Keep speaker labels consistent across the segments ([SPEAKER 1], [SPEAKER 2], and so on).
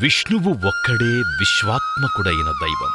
[SPEAKER 1] విష్ణువు ఒక్కడే విశ్వాత్మకుడైన దైవం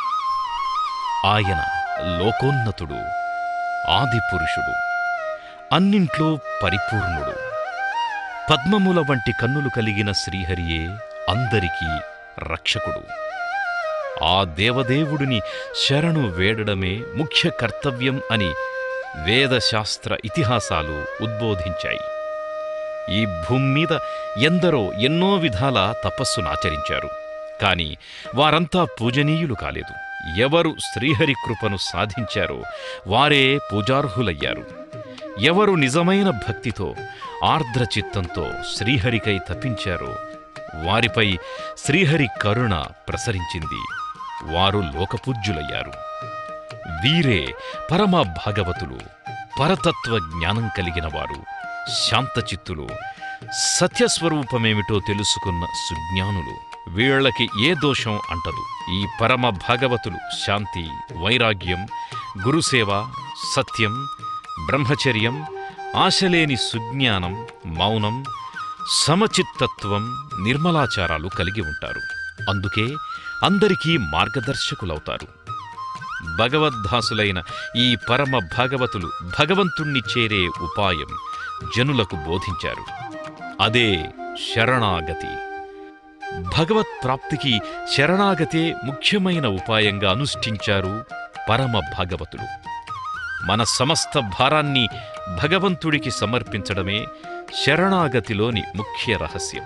[SPEAKER 1] ఆయన లోకోన్నతుడు ఆదిపురుషుడు అన్నింట్లో పరిపూర్ణుడు పద్మముల వంటి కన్నులు కలిగిన శ్రీహరియే అందరికీ రక్షకుడు ఆ దేవదేవుడిని శరణు వేడడమే ముఖ్య కర్తవ్యం అని వేదశాస్త్ర ఇతిహాసాలు ఉద్బోధించాయి ఈ భూమి మీద ఎందరో ఎన్నో విధాల తపస్సునాచరించారు కాని వారంతా పూజనీయులు కాలేదు ఎవరు శ్రీహరి కృపను సాధించారో వారే పూజార్హులయ్యారు ఎవరు నిజమైన భక్తితో ఆర్ద్రచిత్తంతో శ్రీహరికై తప్పించారో వారిపై శ్రీహరి కరుణ ప్రసరించింది వారు లోకపూజ్యులయ్యారు వీరే పరమ భాగవతులు పరతత్వ జ్ఞానం కలిగిన వారు శాంతచిత్తులు సత్యస్వరూపమేమిటో తెలుసుకున్న సుజ్ఞానులు వీళ్ళకి ఏ దోషం అంటదు ఈ పరమ భాగవతులు శాంతి వైరాగ్యం గురుసేవ సత్యం బ్రహ్మచర్యం ఆశలేని సుజ్ఞానం మౌనం సమచిత్తత్వం నిర్మలాచారాలు కలిగి ఉంటారు అందుకే అందరికీ మార్గదర్శకులవుతారు భగవద్దాసులైన ఈ పరమ భాగవతులు భగవంతుణ్ణి చేరే ఉపాయం జనులకు బోధించారు అదే శరణాగతి భగవత్ ప్రాప్తికి శరణాగతే ముఖ్యమైన ఉపాయంగా అనుష్ఠించారు పరమ భాగవతులు మన సమస్త భారాన్ని భగవంతుడికి సమర్పించడమే శరణాగతిలోని ముఖ్య రహస్యం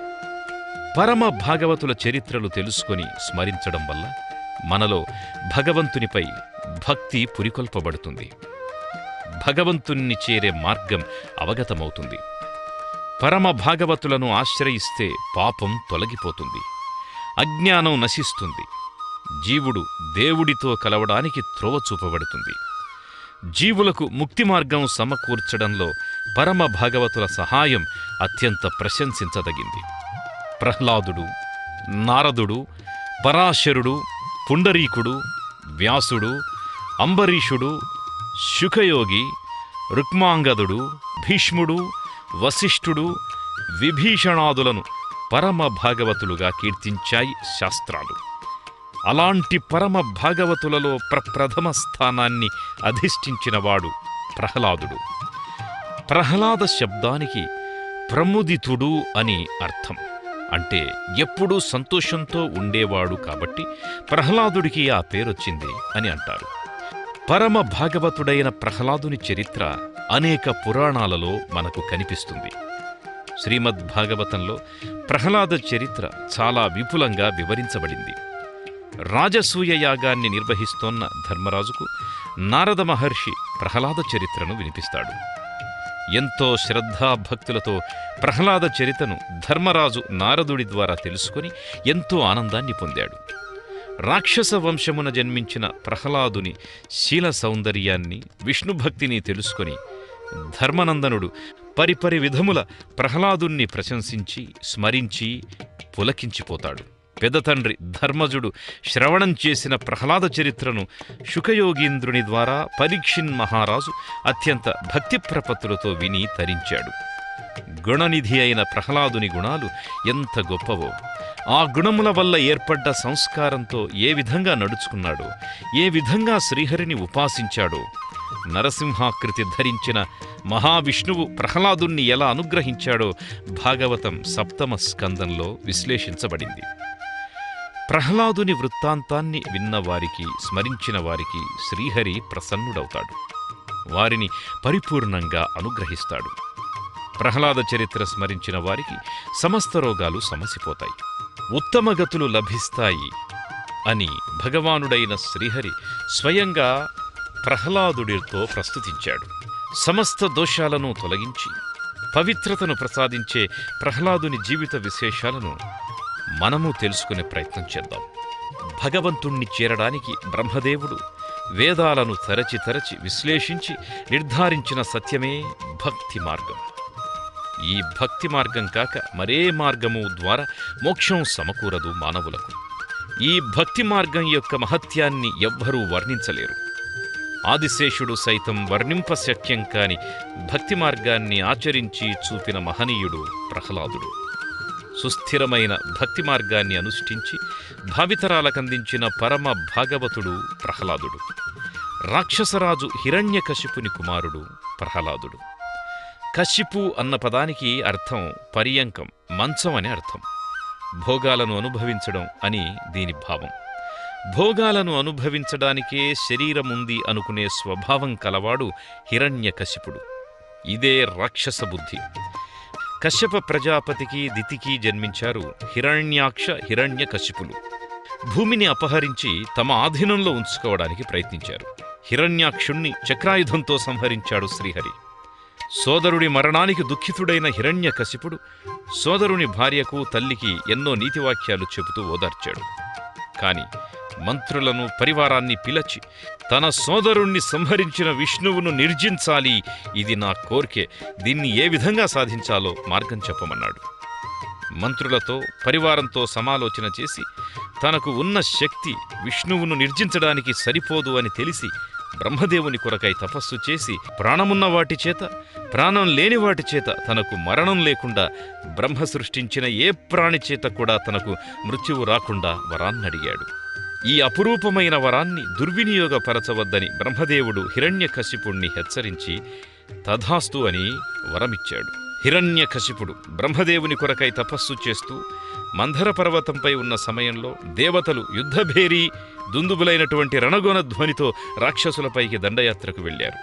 [SPEAKER 1] పరమ భాగవతుల చరిత్రలు తెలుసుకొని స్మరించడం వల్ల మనలో భగవంతునిపై భక్తి పురికొల్పబడుతుంది భగవంతుణ్ణి చేరే మార్గం అవగతమవుతుంది పరమ భాగవతులను ఆశ్రయిస్తే పాపం తొలగిపోతుంది అజ్ఞానం నశిస్తుంది జీవుడు దేవుడితో కలవడానికి త్రోవ చూపబడుతుంది జీవులకు ముక్తి మార్గం సమకూర్చడంలో పరమ భాగవతుల సహాయం అత్యంత ప్రశంసించదగింది ప్రహ్లాదుడు నారదుడు పరాశరుడు పుండరీకుడు వ్యాసుడు అంబరీషుడు శుకయోగి రుక్మాంగదుడు భీష్ముడు వశిష్ఠుడు విభీషణాదులను పరమ భాగవతులుగా కీర్తించాయి శాస్త్రాలు అలాంటి పరమ భాగవతులలో ప్రప్రథమ స్థానాన్ని అధిష్ఠించినవాడు ప్రహ్లాదుడు ప్రహ్లాద శబ్దానికి ప్రముదితుడు అని అర్థం అంటే ఎప్పుడూ సంతోషంతో ఉండేవాడు కాబట్టి ప్రహ్లాదుడికి ఆ పేరొచ్చింది అని అంటారు పరమ భాగవతుడైన ప్రహ్లాదుని చరిత్ర అనేక పురాణాలలో మనకు కనిపిస్తుంది శ్రీమద్ భాగవతంలో ప్రహ్లాద చరిత్ర చాలా విపులంగా వివరించబడింది రాజసూయ యాగాన్ని నిర్వహిస్తోన్న ధర్మరాజుకు నారద మహర్షి ప్రహ్లాద చరిత్రను వినిపిస్తాడు ఎంతో శ్రద్ధాభక్తులతో ప్రహ్లాద చరితను ధర్మరాజు నారదుడి ద్వారా తెలుసుకొని ఎంతో ఆనందాన్ని పొందాడు రాక్షస వంశమున జన్మించిన ప్రహ్లాదుని శీల సౌందర్యాన్ని విష్ణుభక్తిని తెలుసుకొని ధర్మనందనుడు పరిపరి విధముల ప్రహ్లాదుణ్ణి ప్రశంసించి స్మరించి పులకించిపోతాడు పెదతండ్రి ధర్మజుడు శ్రవణం చేసిన ప్రహ్లాద చరిత్రను శుకయోగీంద్రుని ద్వారా పరీక్షిన్ మహారాజు అత్యంత భక్తి ప్రపత్తులతో విని తరించాడు గుణనిధి అయిన ప్రహ్లాదుని గుణాలు ఎంత గొప్పవో ఆ గుణముల వల్ల ఏర్పడ్డ సంస్కారంతో ఏ విధంగా నడుచుకున్నాడో ఏ విధంగా శ్రీహరిని ఉపాసించాడో నరసింహాకృతి ధరించిన మహావిష్ణువు ప్రహ్లాదుణ్ణి ఎలా అనుగ్రహించాడో భాగవతం సప్తమ స్కందంలో విశ్లేషించబడింది ప్రహ్లాదుని వృత్తాంతాన్ని విన్నవారికి స్మరించిన వారికి శ్రీహరి ప్రసన్నుడవుతాడు వారిని పరిపూర్ణంగా అనుగ్రహిస్తాడు ప్రహ్లాద చరిత్ర స్మరించిన వారికి సమస్త రోగాలు సమసిపోతాయి ఉత్తమ గతులు లభిస్తాయి అని భగవానుడైన శ్రీహరి స్వయంగా ప్రహ్లాదుడితో ప్రస్తుతించాడు సమస్త దోషాలను తొలగించి పవిత్రతను ప్రసాదించే ప్రహ్లాదుని జీవిత విశేషాలను మనము తెలుసుకునే ప్రయత్నం చేద్దాం భగవంతుణ్ణి చేరడానికి బ్రహ్మదేవుడు వేదాలను తరచి తరచి విశ్లేషించి నిర్ధారించిన సత్యమే భక్తి మార్గం ఈ భక్తి మార్గం కాక మరే మార్గము ద్వారా మోక్షం సమకూరదు మానవులకు ఈ భక్తి మార్గం యొక్క మహత్యాన్ని ఎవ్వరూ వర్ణించలేరు ఆదిశేషుడు సైతం వర్ణింపశక్యం కాని భక్తి మార్గాన్ని ఆచరించి చూపిన మహనీయుడు ప్రహ్లాదుడు సుస్థిరమైన భక్తి మార్గాన్ని అనుష్ఠించి భావితరాలకందించిన పరమ భాగవతుడు ప్రహ్లాదుడు రాక్షసరాజు హిరణ్యకశిపుని కుమారుడు ప్రహ్లాదుడు కశిపు అన్న పదానికి అర్థం పర్యంకం మంచం అని అర్థం భోగాలను అనుభవించడం అని దీని భావం భోగాలను అనుభవించడానికే శరీరముంది అనుకునే స్వభావం కలవాడు హిరణ్యకశిపుడు ఇదే రాక్షస బుద్ధి కశ్యప ప్రజాపతికి దితికి జన్మించారు హిరణ్యాక్ష హిరణ్యకశిపులు భూమిని అపహరించి తమ ఆధీనంలో ఉంచుకోవడానికి ప్రయత్నించారు హిరణ్యాక్షుణ్ణి చక్రాయుధంతో సంహరించాడు శ్రీహరి సోదరుడి మరణానికి దుఃఖితుడైన హిరణ్యకశిపుడు సోదరుని భార్యకు తల్లికి ఎన్నో నీతివాక్యాలు చెబుతూ ఓదార్చాడు కాని మంత్రులను పరివారాన్ని పిలచి తన సోదరుణ్ణి సంహరించిన విష్ణువును నిర్జించాలి ఇది నా కోర్కె దీన్ని ఏ విధంగా సాధించాలో మార్గం చెప్పమన్నాడు మంత్రులతో పరివారంతో సమాలోచన చేసి తనకు ఉన్న శక్తి విష్ణువును నిర్జించడానికి సరిపోదు అని తెలిసి బ్రహ్మదేవుని కొరకై తపస్సు చేసి ప్రాణమున్న వాటి చేత ప్రాణం లేని వాటి చేత తనకు మరణం లేకుండా బ్రహ్మ సృష్టించిన ఏ ప్రాణి చేత కూడా తనకు మృత్యువు రాకుండా వరాన్నడిగాడు ఈ అపురూపమైన వరాన్ని దుర్వినియోగపరచవద్దని బ్రహ్మదేవుడు హిరణ్యకశిపుణ్ణి హెచ్చరించి తథాస్తు అని వరమిచ్చాడు హిరణ్యకశిపుడు బ్రహ్మదేవుని కొరకై తపస్సు చేస్తూ మంధర పర్వతంపై ఉన్న సమయంలో దేవతలు యుద్ధభేరీ దుందుబులైనటువంటి రణగొన ధ్వనితో రాక్షసులపైకి దండయాత్రకు వెళ్ళారు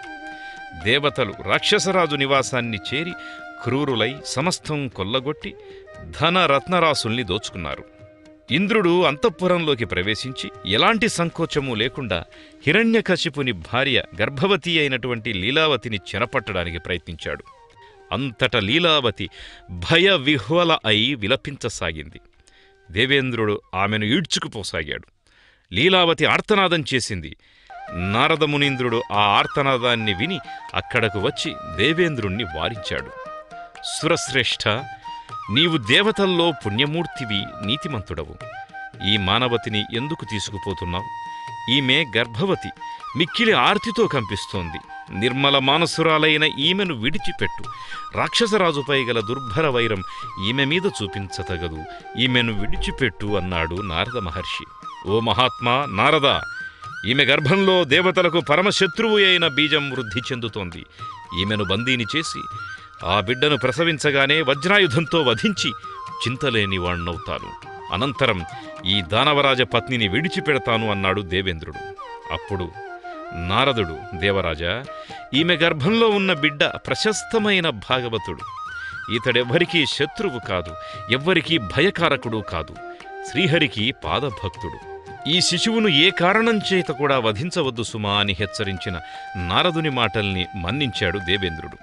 [SPEAKER 1] దేవతలు రాక్షసరాజు నివాసాన్ని చేరి క్రూరులై సమస్తం కొల్లగొట్టి ధన రత్నరాసుల్ని దోచుకున్నారు ఇంద్రుడు అంతఃపురంలోకి ప్రవేశించి ఎలాంటి సంకోచమూ లేకుండా హిరణ్యకశిపుని భార్య గర్భవతి అయినటువంటి లీలావతిని చెరపట్టడానికి ప్రయత్నించాడు అంతట లీలావతి భయ విహ్వల అయి విలపించసాగింది దేవేంద్రుడు ఆమెను ఈడ్చుకుపోసాగాడు లీలావతి ఆర్తనాదం చేసింది నారదమునీంద్రుడు ఆ ఆర్తనాదాన్ని విని అక్కడకు వచ్చి దేవేంద్రుణ్ణి వారించాడు సురశ్రేష్ఠ నీవు దేవతల్లో పుణ్యమూర్తివి నీతిమంతుడవు ఈ మానవతిని ఎందుకు తీసుకుపోతున్నావు ఈమె గర్భవతి మిక్కిలి ఆర్తితో కంపిస్తోంది నిర్మల మానసురాలైన ఈమెను విడిచిపెట్టు రాక్షసరాజుపై గల దుర్భర వైరం ఈమె మీద చూపించతగదు ఈమెను విడిచిపెట్టు అన్నాడు నారద మహర్షి ఓ మహాత్మా నారద ఈమె గర్భంలో దేవతలకు పరమశత్రువు అయిన బీజం వృద్ధి చెందుతోంది ఈమెను బందీని చేసి ఆ బిడ్డను ప్రసవించగానే వజ్రాయుధంతో వధించి చింతలేని వాణ్ణవుతాను అనంతరం ఈ దానవరాజ పత్నిని విడిచిపెడతాను అన్నాడు దేవేంద్రుడు అప్పుడు నారదుడు దేవరాజా ఈమె గర్భంలో ఉన్న బిడ్డ ప్రశస్తమైన భాగవతుడు ఇతడెవ్వరికీ శత్రువు కాదు ఎవ్వరికీ భయకారకుడు కాదు శ్రీహరికి పాదభక్తుడు ఈ శిశువును ఏ కారణం చేత కూడా వధించవద్దు సుమా అని హెచ్చరించిన నారదుని మాటల్ని మన్నించాడు దేవేంద్రుడు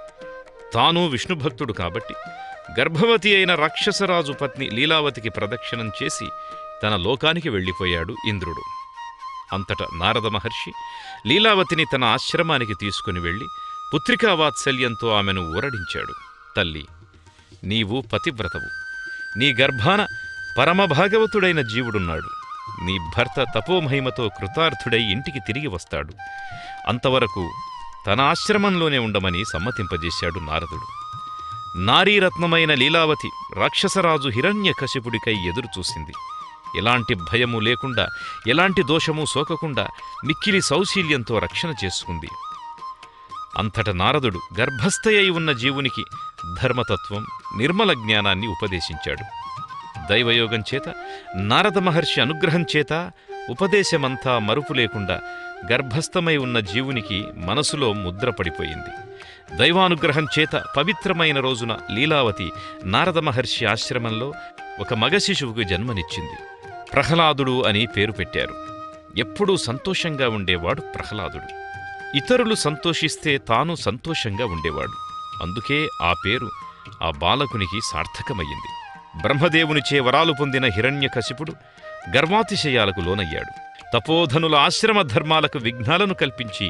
[SPEAKER 1] తాను విష్ణుభక్తుడు కాబట్టి గర్భవతి అయిన రాక్షసరాజు పత్ని లీలావతికి ప్రదక్షిణం చేసి తన లోకానికి వెళ్ళిపోయాడు ఇంద్రుడు అంతట నారద మహర్షి లీలావతిని తన ఆశ్రమానికి తీసుకుని వెళ్ళి పుత్రికా వాత్సల్యంతో ఆమెను ఊరడించాడు తల్లి నీవు పతివ్రతవు నీ గర్భాన పరమభాగవతుడైన జీవుడున్నాడు నీ భర్త తపోమహిమతో కృతార్థుడై ఇంటికి తిరిగి వస్తాడు అంతవరకు తన ఆశ్రమంలోనే ఉండమని సమ్మతింపజేశాడు నారదుడు నారీరత్నమైన లీలావతి రాక్షసరాజు హిరణ్యకశిపుడికై ఎదురుచూసింది ఎలాంటి భయము లేకుండా ఎలాంటి దోషము సోకకుండా మిక్కిలి సౌశీల్యంతో రక్షణ చేసుకుంది అంతట నారదుడు గర్భస్థయై ఉన్న జీవునికి ధర్మతత్వం నిర్మల జ్ఞానాన్ని ఉపదేశించాడు దైవయోగం చేత నారద మహర్షి అనుగ్రహం చేత ఉపదేశమంతా మరుపు లేకుండా గర్భస్థమై ఉన్న జీవునికి మనసులో ముద్ర పడిపోయింది దైవానుగ్రహం చేత పవిత్రమైన రోజున లీలావతి నారద మహర్షి ఆశ్రమంలో ఒక మగ శిశువుకు జన్మనిచ్చింది ప్రహ్లాదుడు అని పేరు పెట్టారు ఎప్పుడూ సంతోషంగా ఉండేవాడు ప్రహ్లాదుడు ఇతరులు సంతోషిస్తే తాను సంతోషంగా ఉండేవాడు అందుకే ఆ పేరు ఆ బాలకునికి సార్థకమయ్యింది బ్రహ్మదేవునిచే వరాలు పొందిన హిరణ్యకశిపుడు గర్వాతిశయాలకు లోనయ్యాడు తపోధనుల ఆశ్రమ ధర్మాలకు విఘ్నాలను కల్పించి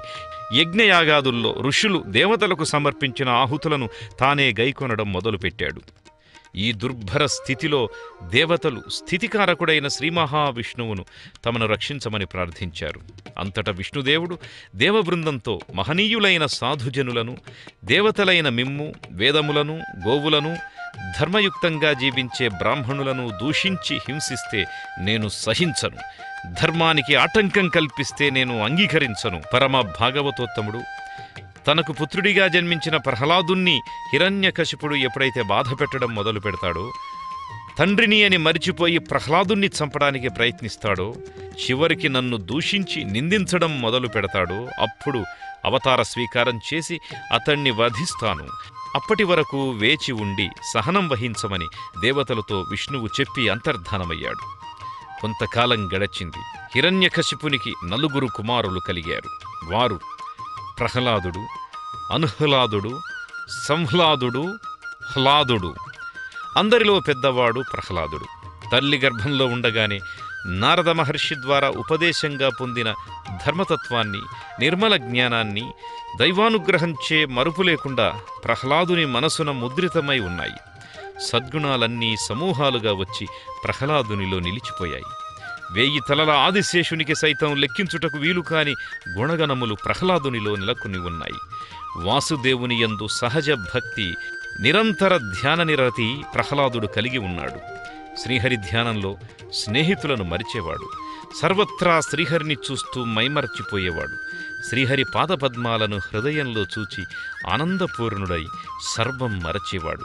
[SPEAKER 1] యజ్ఞయాగాదుల్లో ఋషులు దేవతలకు సమర్పించిన ఆహుతులను తానే గైకొనడం మొదలుపెట్టాడు ఈ దుర్భర స్థితిలో దేవతలు స్థితికారకుడైన శ్రీ మహావిష్ణువును తమను రక్షించమని ప్రార్థించారు అంతటా విష్ణుదేవుడు దేవబృందంతో మహనీయులైన సాధుజనులను దేవతలైన మిమ్ము వేదములను గోవులను ధర్మయుక్తంగా జీవించే బ్రాహ్మణులను దూషించి హింసిస్తే నేను సహించను ధర్మానికి ఆటంకం కల్పిస్తే నేను అంగీకరించను పరమ భాగవతోత్తముడు తనకు పుత్రుడిగా జన్మించిన ప్రహ్లాదుణ్ణి హిరణ్యకశిపుడు ఎప్పుడైతే బాధ పెట్టడం మొదలు పెడతాడో తండ్రిని అని మరిచిపోయి ప్రహ్లాదుణ్ణి చంపడానికి ప్రయత్నిస్తాడో చివరికి నన్ను దూషించి నిందించడం మొదలు పెడతాడో అప్పుడు అవతార స్వీకారం చేసి అతణ్ణి వధిస్తాను అప్పటి వరకు వేచి ఉండి సహనం వహించమని దేవతలతో విష్ణువు చెప్పి అంతర్ధానమయ్యాడు కొంతకాలం గడచింది హిరణ్యకశిపునికి నలుగురు కుమారులు కలిగారు వారు ప్రహ్లాదుడు అనుహ్లాదుడు సంహ్లాదుడు హ్లాదుడు అందరిలో పెద్దవాడు ప్రహ్లాదుడు తల్లి గర్భంలో ఉండగానే నారద మహర్షి ద్వారా ఉపదేశంగా పొందిన ధర్మతత్వాన్ని నిర్మల జ్ఞానాన్ని దైవానుగ్రహంచే మరుపు లేకుండా ప్రహ్లాదుని మనసున ముద్రితమై ఉన్నాయి సద్గుణాలన్నీ సమూహాలుగా వచ్చి ప్రహ్లాదునిలో నిలిచిపోయాయి వేయి తలల ఆదిశేషునికి సైతం లెక్కించుటకు వీలు కాని గుణగణములు ప్రహ్లాదునిలో నెలకొని ఉన్నాయి వాసుదేవుని యందు సహజ భక్తి నిరంతర ధ్యాన నిరతి ప్రహ్లాదుడు కలిగి ఉన్నాడు శ్రీహరి ధ్యానంలో స్నేహితులను మరిచేవాడు సర్వత్రా శ్రీహరిని చూస్తూ మైమర్చిపోయేవాడు శ్రీహరి పాదపద్మాలను హృదయంలో చూచి ఆనందపూర్ణుడై సర్వం మరచేవాడు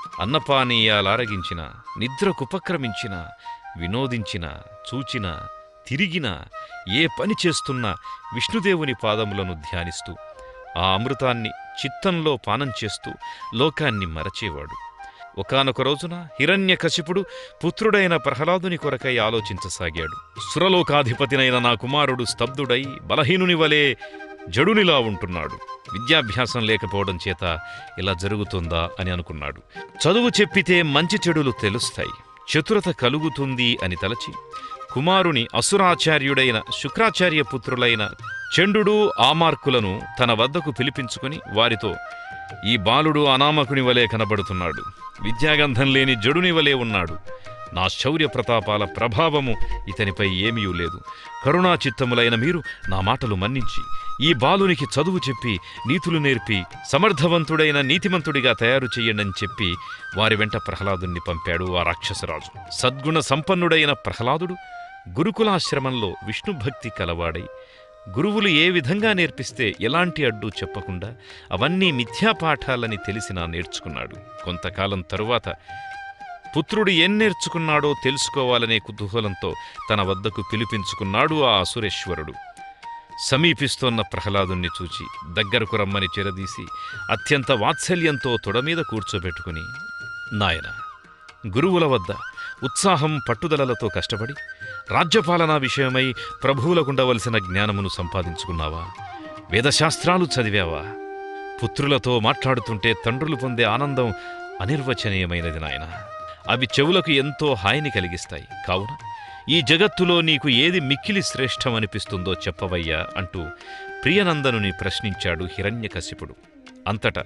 [SPEAKER 1] అన్నపానీయాలారగించిన నిద్రకుపక్రమించిన వినోదించిన చూచిన తిరిగిన ఏ పని చేస్తున్నా విష్ణుదేవుని పాదములను ధ్యానిస్తూ ఆ అమృతాన్ని చిత్తంలో పానం చేస్తూ లోకాన్ని మరచేవాడు ఒకానొక రోజున హిరణ్యకశిపుడు పుత్రుడైన ప్రహ్లాదుని కొరకై ఆలోచించసాగాడు సురలోకాధిపతినైన నా కుమారుడు స్తబ్దుడై బలహీనుని వలె జడునిలా ఉంటున్నాడు విద్యాభ్యాసం లేకపోవడం చేత ఇలా జరుగుతుందా అని అనుకున్నాడు చదువు చెప్పితే మంచి చెడులు తెలుస్తాయి చతురత కలుగుతుంది అని తలచి కుమారుని అసురాచార్యుడైన శుక్రాచార్య పుత్రులైన చండు ఆమార్కులను తన వద్దకు పిలిపించుకుని వారితో ఈ బాలుడు అనామకుని వలె కనబడుతున్నాడు విద్యాగంధం లేని జడుని వలె ఉన్నాడు నా శౌర్య ప్రతాపాల ప్రభావము ఇతనిపై ఏమీ లేదు కరుణా చిత్తములైన మీరు నా మాటలు మన్నించి ఈ బాలునికి చదువు చెప్పి నీతులు నేర్పి సమర్థవంతుడైన నీతిమంతుడిగా తయారు చెయ్యండని చెప్పి వారి వెంట ప్రహ్లాదుణ్ణి పంపాడు ఆ రాక్షసరాజు సద్గుణ సంపన్నుడైన ప్రహ్లాదుడు గురుకులాశ్రమంలో విష్ణుభక్తి కలవాడై గురువులు ఏ విధంగా నేర్పిస్తే ఎలాంటి అడ్డు చెప్పకుండా అవన్నీ మిథ్యాపాఠాలని తెలిసినా నేర్చుకున్నాడు కొంతకాలం తరువాత పుత్రుడు ఏం నేర్చుకున్నాడో తెలుసుకోవాలనే కుతూహలంతో తన వద్దకు పిలిపించుకున్నాడు ఆ అసురేశ్వరుడు సమీపిస్తోన్న ప్రహ్లాదుణ్ణి చూచి దగ్గరకు రమ్మని చెరదీసి అత్యంత వాత్సల్యంతో తొడమీద కూర్చోబెట్టుకుని నాయన గురువుల వద్ద ఉత్సాహం పట్టుదలలతో కష్టపడి రాజ్యపాలనా విషయమై ప్రభువులకుండవలసిన జ్ఞానమును సంపాదించుకున్నావా వేదశాస్త్రాలు చదివావా పుత్రులతో మాట్లాడుతుంటే తండ్రులు పొందే ఆనందం అనిర్వచనీయమైనది నాయన అవి చెవులకు ఎంతో హాయిని కలిగిస్తాయి కావున ఈ జగత్తులో నీకు ఏది మిక్కిలి శ్రేష్టమనిపిస్తుందో చెప్పవయ్యా అంటూ ప్రియనందనుని ప్రశ్నించాడు హిరణ్యకశిపుడు అంతటా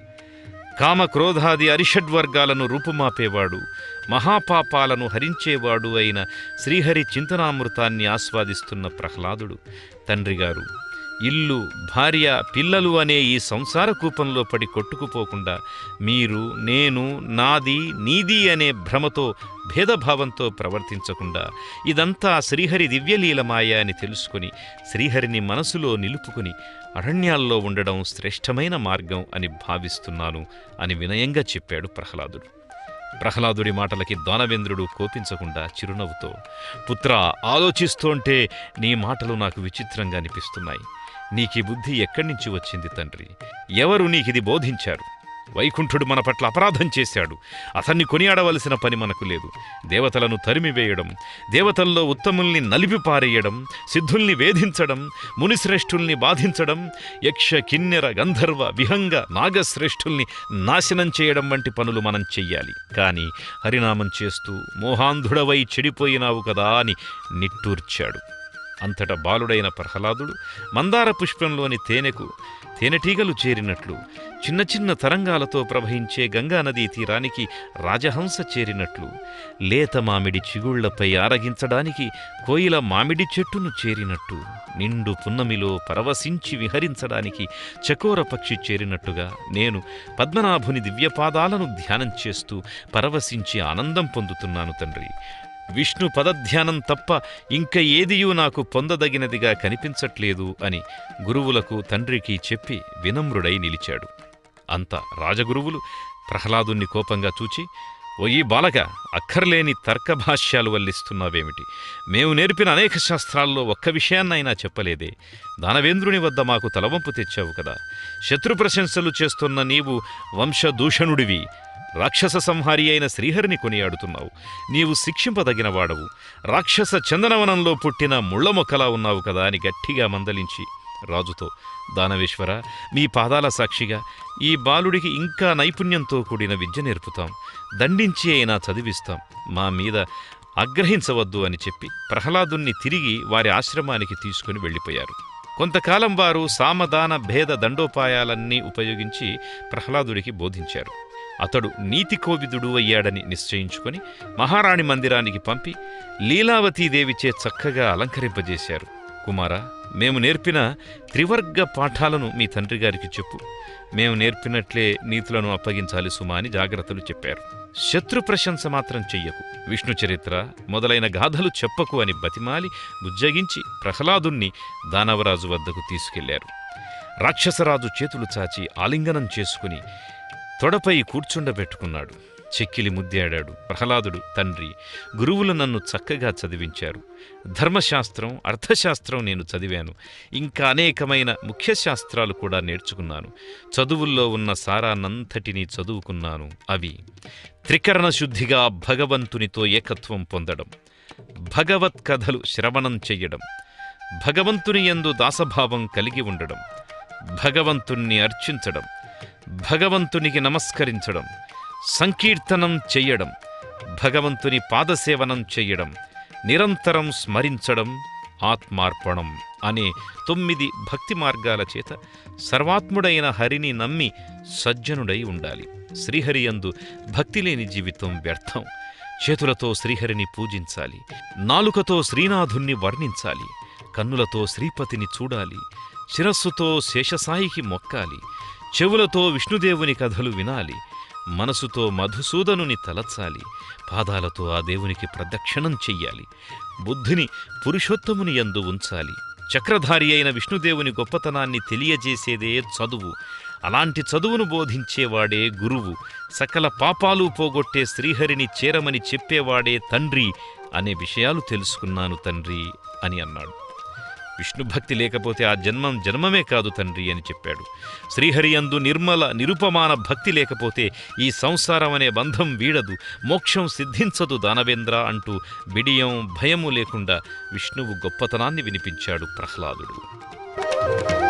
[SPEAKER 1] కామక్రోధాది అరిషడ్వర్గాలను రూపుమాపేవాడు మహాపాపాలను హరించేవాడు అయిన శ్రీహరి చింతనామృతాన్ని ఆస్వాదిస్తున్న ప్రహ్లాదుడు తండ్రిగారు ఇల్లు భార్య పిల్లలు అనే ఈ సంసార కూపంలో పడి కొట్టుకుపోకుండా మీరు నేను నాది నీది అనే భ్రమతో భేదభావంతో ప్రవర్తించకుండా ఇదంతా శ్రీహరి దివ్యలీలమాయ అని తెలుసుకుని శ్రీహరిని మనసులో నిలుపుకుని అరణ్యాల్లో ఉండడం శ్రేష్టమైన మార్గం అని భావిస్తున్నాను అని వినయంగా చెప్పాడు ప్రహ్లాదుడు ప్రహ్లాదుడి మాటలకి దానవేంద్రుడు కోపించకుండా చిరునవ్వుతో పుత్ర ఆలోచిస్తోంటే నీ మాటలు నాకు విచిత్రంగా అనిపిస్తున్నాయి నీకీ బుద్ధి ఎక్కడి నుంచి వచ్చింది తండ్రి ఎవరు నీకిది బోధించారు వైకుంఠుడు మన పట్ల అపరాధం చేశాడు అతన్ని కొనియాడవలసిన పని మనకు లేదు దేవతలను తరిమివేయడం దేవతల్లో ఉత్తముల్ని నలిపి పారేయడం సిద్ధుల్ని వేధించడం మునిశ్రేష్ఠుల్ని బాధించడం యక్ష కిన్నెర గంధర్వ విహంగ నాగశ్రేష్ఠుల్ని నాశనం చేయడం వంటి పనులు మనం చెయ్యాలి కానీ హరినామం చేస్తూ మోహాంధుడవై చెడిపోయినావు కదా అని నిట్టూర్చాడు అంతట బాలుడైన ప్రహ్లాదుడు మందార పుష్పంలోని తేనెకు తేనెటీగలు చేరినట్లు చిన్న చిన్న తరంగాలతో ప్రవహించే గంగానదీ తీరానికి రాజహంస చేరినట్లు లేత మామిడి చిగుళ్లపై ఆరగించడానికి కోయిల మామిడి చెట్టును చేరినట్టు నిండు పున్నమిలో పరవశించి విహరించడానికి చకోర పక్షి చేరినట్టుగా నేను పద్మనాభుని దివ్యపాదాలను ధ్యానం చేస్తూ పరవశించి ఆనందం పొందుతున్నాను తండ్రి విష్ణు పదధ్యానం తప్ప ఇంక ఏదియూ నాకు పొందదగినదిగా కనిపించట్లేదు అని గురువులకు తండ్రికి చెప్పి వినమ్రుడై నిలిచాడు అంత రాజగురువులు ప్రహ్లాదుణ్ణి కోపంగా చూచి ఓ ఈ బాలక అక్కర్లేని తర్కభాష్యాలు వల్లిస్తున్నావేమిటి మేము నేర్పిన అనేక శాస్త్రాల్లో ఒక్క విషయాన్నైనా చెప్పలేదే దానవేంద్రుని వద్ద మాకు తలవంపు తెచ్చావు కదా శత్రు ప్రశంసలు చేస్తున్న నీవు వంశదూషణుడివి రాక్షస సంహారి అయిన శ్రీహరిని కొనియాడుతున్నావు నీవు శిక్షింపదగిన వాడవు రాక్షస చందనవనంలో పుట్టిన ముళ్ళ మొక్కలా ఉన్నావు కదా అని గట్టిగా మందలించి రాజుతో దానవేశ్వర మీ పాదాల సాక్షిగా ఈ బాలుడికి ఇంకా నైపుణ్యంతో కూడిన విద్య నేర్పుతాం దండించి అయినా చదివిస్తాం మా మీద ఆగ్రహించవద్దు అని చెప్పి ప్రహ్లాదుణ్ణి తిరిగి వారి ఆశ్రమానికి తీసుకుని వెళ్ళిపోయారు కొంతకాలం వారు సామదాన భేద దండోపాయాలన్నీ ఉపయోగించి ప్రహ్లాదుడికి బోధించారు అతడు నీతి కోవిదుడు అయ్యాడని నిశ్చయించుకొని మహారాణి మందిరానికి పంపి లీలావతీదేవిచే చక్కగా అలంకరింపజేశారు కుమారా మేము నేర్పిన త్రివర్గ పాఠాలను మీ తండ్రి గారికి చెప్పు మేము నేర్పినట్లే నీతులను అప్పగించాలి సుమా అని జాగ్రత్తలు చెప్పారు శత్రు ప్రశంస మాత్రం చెయ్యకు విష్ణు చరిత్ర మొదలైన గాథలు చెప్పకు అని బతిమాలి బుజ్జగించి ప్రహ్లాదుణ్ణి దానవరాజు వద్దకు తీసుకెళ్లారు రాక్షసరాజు చేతులు చాచి ఆలింగనం చేసుకుని తొడపై కూర్చుండబెట్టుకున్నాడు చెక్కిలి ముద్దాడాడు ప్రహ్లాదుడు తండ్రి గురువులు నన్ను చక్కగా చదివించారు ధర్మశాస్త్రం అర్థశాస్త్రం నేను చదివాను ఇంకా అనేకమైన ముఖ్య శాస్త్రాలు కూడా నేర్చుకున్నాను చదువుల్లో ఉన్న సారానంతటినీ చదువుకున్నాను అవి త్రికరణ శుద్ధిగా భగవంతునితో ఏకత్వం పొందడం భగవత్ కథలు శ్రవణం చెయ్యడం భగవంతుని యందు దాసభావం కలిగి ఉండడం భగవంతుణ్ణి అర్చించడం భగవంతునికి నమస్కరించడం సంకీర్తనం చెయ్యడం భగవంతుని పాదసేవనం చెయ్యడం నిరంతరం స్మరించడం ఆత్మార్పణం అనే తొమ్మిది భక్తి మార్గాల చేత సర్వాత్ముడైన హరిని నమ్మి సజ్జనుడై ఉండాలి శ్రీహరియందు భక్తి లేని జీవితం వ్యర్థం చేతులతో శ్రీహరిని పూజించాలి నాలుకతో శ్రీనాథుణ్ణి వర్ణించాలి కన్నులతో శ్రీపతిని చూడాలి శిరస్సుతో శేషసాయికి మొక్కాలి చెవులతో విష్ణుదేవుని కథలు వినాలి మనసుతో మధుసూదనుని తలచాలి పాదాలతో ఆ దేవునికి ప్రదక్షిణం చెయ్యాలి బుద్ధిని పురుషోత్తముని యందు ఉంచాలి చక్రధారి అయిన విష్ణుదేవుని గొప్పతనాన్ని తెలియజేసేదే చదువు అలాంటి చదువును బోధించేవాడే గురువు సకల పాపాలు పోగొట్టే శ్రీహరిని చేరమని చెప్పేవాడే తండ్రి అనే విషయాలు తెలుసుకున్నాను తండ్రి అని అన్నాడు విష్ణుభక్తి లేకపోతే ఆ జన్మం జన్మమే కాదు తండ్రి అని చెప్పాడు శ్రీహరియందు నిర్మల నిరుపమాన భక్తి లేకపోతే ఈ సంసారం అనే బంధం వీడదు మోక్షం సిద్ధించదు దానవేంద్ర అంటూ బిడియం భయము లేకుండా విష్ణువు గొప్పతనాన్ని వినిపించాడు ప్రహ్లాదుడు